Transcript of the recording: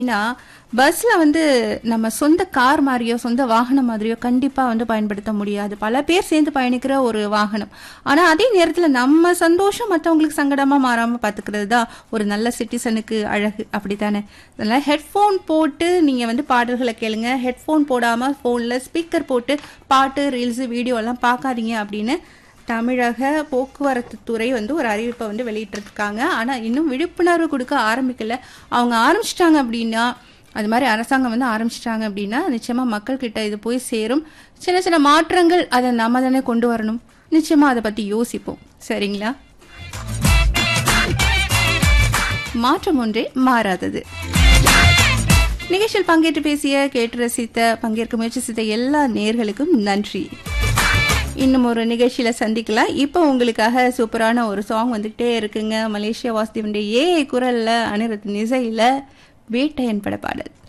ஏன்னா பஸ்ல வந்து நம்ம சொந்த கார் மாதிரியோ சொந்த வாகனம் மாதிரியோ கண்டிப்பா வந்து பயன்படுத்த முடியாது பல பேர் சேர்ந்து பயணிக்கிற ஒரு வாகனம் ஆனா அதே நேரத்துல நம்ம சந்தோஷம் மற்றவங்களுக்கு சங்கடமா மாறாம பாத்துக்கிறது தான் ஒரு நல்ல சிட்டிசனுக்கு அழகு அப்படித்தானே அதனால ஹெட்ஃபோன் போட்டு நீங்க வந்து பாடல்களை கேளுங்க ஹெட்ஃபோன் போடாம போன்ல ஸ்பீக்கர் போட்டு பாட்டு ரீல்ஸ் வீடியோ எல்லாம் பார்க்காதீங்க அப்படின்னு தமிழக போக்குவரத்து துறை வந்து ஒரு அறிவிப்பை வந்து வெளியிட்டிருக்காங்க ஆனா இன்னும் விழிப்புணர்வு கொடுக்க ஆரம்பிக்கல அவங்க ஆரம்பிச்சிட்டாங்க அப்படின்னா அது மாதிரி அரசாங்கம் வந்து ஆரம்பிச்சிட்டாங்க அப்படின்னா நிச்சயமா மக்கள் கிட்ட இது போய் சேரும் சின்ன சின்ன மாற்றங்கள் அதை நம்ம தானே கொண்டு வரணும் நிச்சயமா அதை பத்தி யோசிப்போம் சரிங்களா மாற்றம் ஒன்றே மாறாதது நிகழ்ச்சியில் பங்கேற்று பேசிய கேட்டு ரசித்த பங்கேற்க முயற்சி செய்த எல்லா நேர்களுக்கும் நன்றி இன்னும் ஒரு நிகழ்ச்சியில சந்திக்கலாம் இப்போ உங்களுக்காக சூப்பரான ஒரு சாங் வந்துகிட்டே இருக்குங்க மலேசியா வாசுதேவனுடைய ஏ குரல்ல அனிருத் இசையில வேட்டையன் பட பாடல்